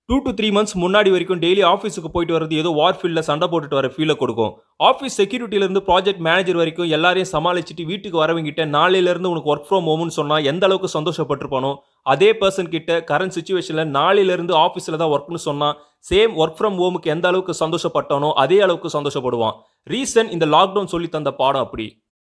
two to three months முன்னாடி வரைக்கும் daily ஆஃபீஸுக்கு போயிட்டு வரது ஏதோ வார் ஃபீல்டில் சண்டை போட்டுட்டு வர ஃபீலை கொடுக்கும் ஆஃபீஸ் செக்யூரிட்டிலேருந்து ப்ராஜெக்ட் மேனேஜர் வரைக்கும் எல்லாரையும் சமாளிச்சுட்டு வீட்டுக்கு வரவங்கிட்ட நாளையிலேருந்து உனக்கு ஒர்க் ஃப்ரம் ஹோம்னு சொன்னால் எந்த அளவுக்கு சந்தோஷப்பட்டிருப்பானோ அதே பர்சன் கிட்ட கரண்ட் சுச்சுவேஷனில் நாளையிலேருந்து ஆஃபீஸில் தான் ஒர்க்னு சொன்னால் சேம் ஒர்க் ஃப்ரம் ஹோமுக்கு எந்த அளவுக்கு சந்தோஷப்பட்டானோ அதே அளவுக்கு சந்தோஷப்படுவான் ரீசன் இந்த லாக்டவுன் சொல்லி தந்த பாடம் அப்படி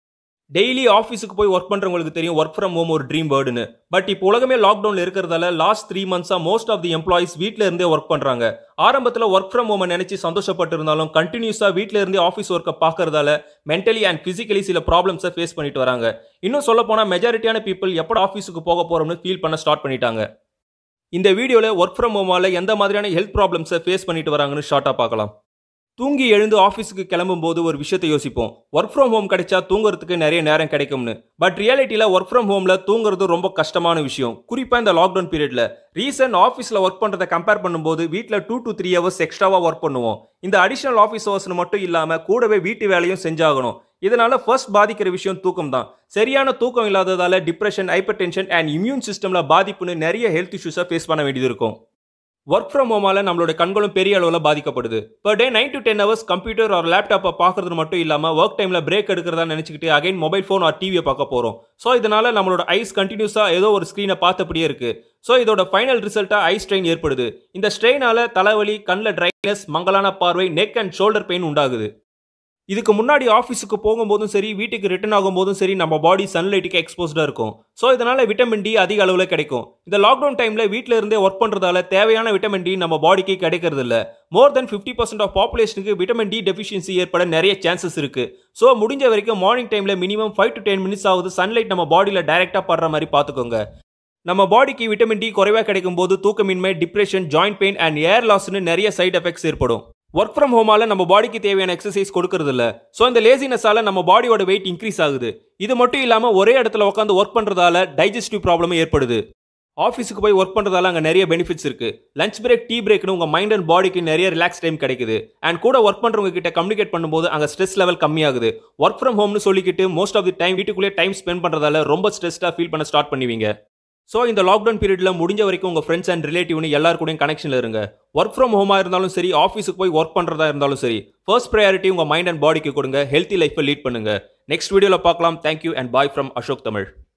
டெய்லி ஆஃபீஸுக்கு போய் ஒர்க் பண்ணுறவங்களுக்கு தெரியும் ஒர்க் ஃப்ரம் ஹோம் ஒரு ட்ரீம் வேர்டுன்னு பட் இப்போ உலகமே லாக்டவுனில் இருக்கிறதால லாஸ்ட் த்ரீ மந்த்ஸாக மோஸ்ட் ஆஃப் தி எம்ப்ளாயிஸ் வீட்டில் இருந்தே ஒர்க் பண்ணுறாங்க ஆரம்பத்தில் ஒர்க் ஃப்ரம் ஹோமை நினச்சி சந்தோஷப்பட்டு இருந்தாலும் கண்டினியூஸாக வீட்டில் இருந்தே ஆஃபீஸ் ஒர்க்கை பார்க்கறதால மென்டலி அண்ட் ஃபிசிக்கலி சில ப்ராப்ளம்ஸை ஃபேஸ் பண்ணிட்டு வராங்க இன்னும் சொல்ல போனால் மெஜாரிட்டியான பீப்புள் எப்போ ஆஃபீஸுக்கு போக போகிறோம்னு ஃபீல் பண்ண ஸ்டார்ட் பண்ணிட்டாங்க இந்த வீடியோவில் ஒர்க் ஃப்ரம் ஹோமால் எந்த மாதிரியான ஹெல்த் ப்ராப்ளம்ஸை ஃபேஸ் பண்ணிட்டு வராங்கன்னு ஷார்ட்டாக பார்க்கலாம் தூங்கி எழுந்து ஆஃபீஸுக்கு கிளம்பும்போது ஒரு விஷயத்தை யோசிப்போம் ஒர்க் ஃப்ரம் ஹோம் கிடைச்சா தூங்குறதுக்கு நிறைய நேரம் கிடைக்கும்னு பட் ரியாலிட்டியில் ஒர்க் ஃப்ரம் ஹோமில் தூங்குறது ரொம்ப கஷ்டமான விஷயம் குறிப்பாக இந்த லாக்டவுன் பீரியடில் ரீசன்ட் ஆஃபீஸில் ஒர்க் பண்ணுறதை கம்பேர் பண்ணும்போது வீட்டில் டூ டு த்ரீ ஹவர்ஸ் எக்ஸ்ட்ராவாக ஒர்க் பண்ணுவோம் இந்த அடிஷனல் ஆஃபீஸ் ஹவர்ஸ்னு மட்டும் இல்லாமல் கூடவே வீட்டு வேலையும் செஞ்சாகணும் இதனால ஃபர்ஸ்ட் பாதிக்கிற விஷயம் தூக்கம் தான் சரியான தூக்கம் இல்லாததால depression hypertension and immune சிஸ்டமில் பாதிப்புன்னு நிறைய ஹெல்த் இஷ்யூஸை ஃபேஸ் பண்ண வேண்டியது இருக்கும் ஒர்க் ஃப்ரம் ஹோமால நம்மளோட கண்களும் பெரிய அளவில் பாதிக்கப்படுது per day nine to ten hours computer ஒரு லேப்டாப்பை பார்க்கறது மட்டும் இல்லாமல் ஒர்க் டைமில் பிரேக் எடுக்கிறதா நினச்சிக்கிட்டு அகைன் மொபைல் ஃபோன் ஆர் டிவியை பார்க்க போகிறோம் ஸோ இதனால நம்மளோட ஐஸ் கண்டினியூஸாக ஏதோ ஒரு ஸ்க்ரீனை பார்த்தபடியே இருக்கு ஸோ இதோட ஃபைனல் ரிசல்ட்டாக ஐ ஸ்ட்ரெயின் ஏற்படுது இந்த ஸ்ட்ரெயினால தலைவலி கண்ணில் ட்ரைனஸ் மங்கலான பார்வை நெக் அண்ட் ஷோல்டர் பெயின் உண்டாகுது இதுக்கு முன்னாடி ஆஃபீஸுக்கு போகும்போதும் சரி வீட்டுக்கு ரிட்டர்ன் ஆகும்போதும் சரி நம்ம பாடி சன்லைட்டுக்கு எக்ஸ்போஸ்டாக இருக்கும் ஸோ இதனால் விட்டமின் டி அதிக அளவில் கிடைக்கும் இந்த லாக்டவுன் டைமில் வீட்டில் இருந்தே ஒர்க் பண்ணுறதால தேவையான விட்டமின் டி நம்ம பாடிக்கு கிடைக்கிறது இல்லை more than fifty percent of பாப்புலேஷனுக்கு விட்டமின் டி டெஃபிஷியன்சி ஏற்பட நிறைய சான்சஸ் இருக்குது ஸோ முடிஞ்ச வரைக்கும் மார்னிங் டைமில் minimum five to ten minutes ஆகுது சன்லைட் நம்ம பாடியில் டைரெக்டாக படுற மாதிரி பார்த்துக்கோங்க நம்ம பாடிக்கு விட்டமின் டி குறைவாக கிடைக்கும் போது தூக்கமின்மை depression joint pain and hair லாஸ்னு நிறைய சைட் எஃபெக்ட்ஸ் ஏற்படும் ஒர்க் ஃப்ரம் ஹோமால நம்ம பாடிக்கு தேவையான எக்ஸசைஸ் கொடுக்கறது இல்ல ஸோ இந்த லேசினஸால நம்ம பாடியோட வெயிட் இன்க்ரீஸ் ஆகுது இது மட்டும் இல்லாமல் ஒரே இடத்துல உட்காந்து ஒர்க் பண்ணுறதால டைஜஸ்டிவ் ப்ராப்ளமும் ஏற்படுது ஆஃபீஸுக்கு போய் ஒர்க் பண்ணுறதால அங்கே நிறைய பெனிஃபிட்ஸ் இருக்கு லஞ்ச் பிரேக் டீ பிரேக்னு உங்கள் மைண்ட் அண்ட் பாடிக்கு நிறைய ரிலாக்ஸ் டைம் கிடைக்குது அண்ட் கூட ஒர்க் பண்ணுறவங்க கிட்ட கம்யூனிகேட் பண்ணும்போது அங்கே ஸ்ட்ரெஸ் லெவல் கம்மியாகுது ஒர்க் ஃப்ரம் ஹோம்னு சொல்லிக்கிட்டு மோஸ்ட் ஆஃப் தி டைம் வீட்டுக்குள்ளே டைம் ஸ்பெண்ட் பண்ணுறதால ரொம்ப ஸ்ட்ரெஸ்டாக ஃபீல் பண்ண ஸ்டார்ட் பண்ணுவீங்க ஸோ இந்த லாக்டவுன் பீரியடில் முடிஞ்ச வரைக்கும் உங்கள் ஃப்ரெண்ட்ஸ் அண்ட் ரிலேட்டிவ்னு எல்லார் கூடயும் கனெக்ஷனில் இருங்க ஒர்க் ஃப்ரம் ஹோமாக இருந்தாலும் சரி ஆஃபீஸுக்கு போய் ஒர்க் பண்ணுறதா இருந்தாலும் சரி ஃபர்ஸ்ட் ப்ரையாரிட்டி உங்கள் மைண்ட் அண்ட் பாடிக்கு கொடுங்க ஹெல்த்தி லைஃப்பை லீட் பண்ணுங்க நெக்ஸ்ட் வீடியோவில் பார்க்கலாம் thank you and bye from Ashok Tamil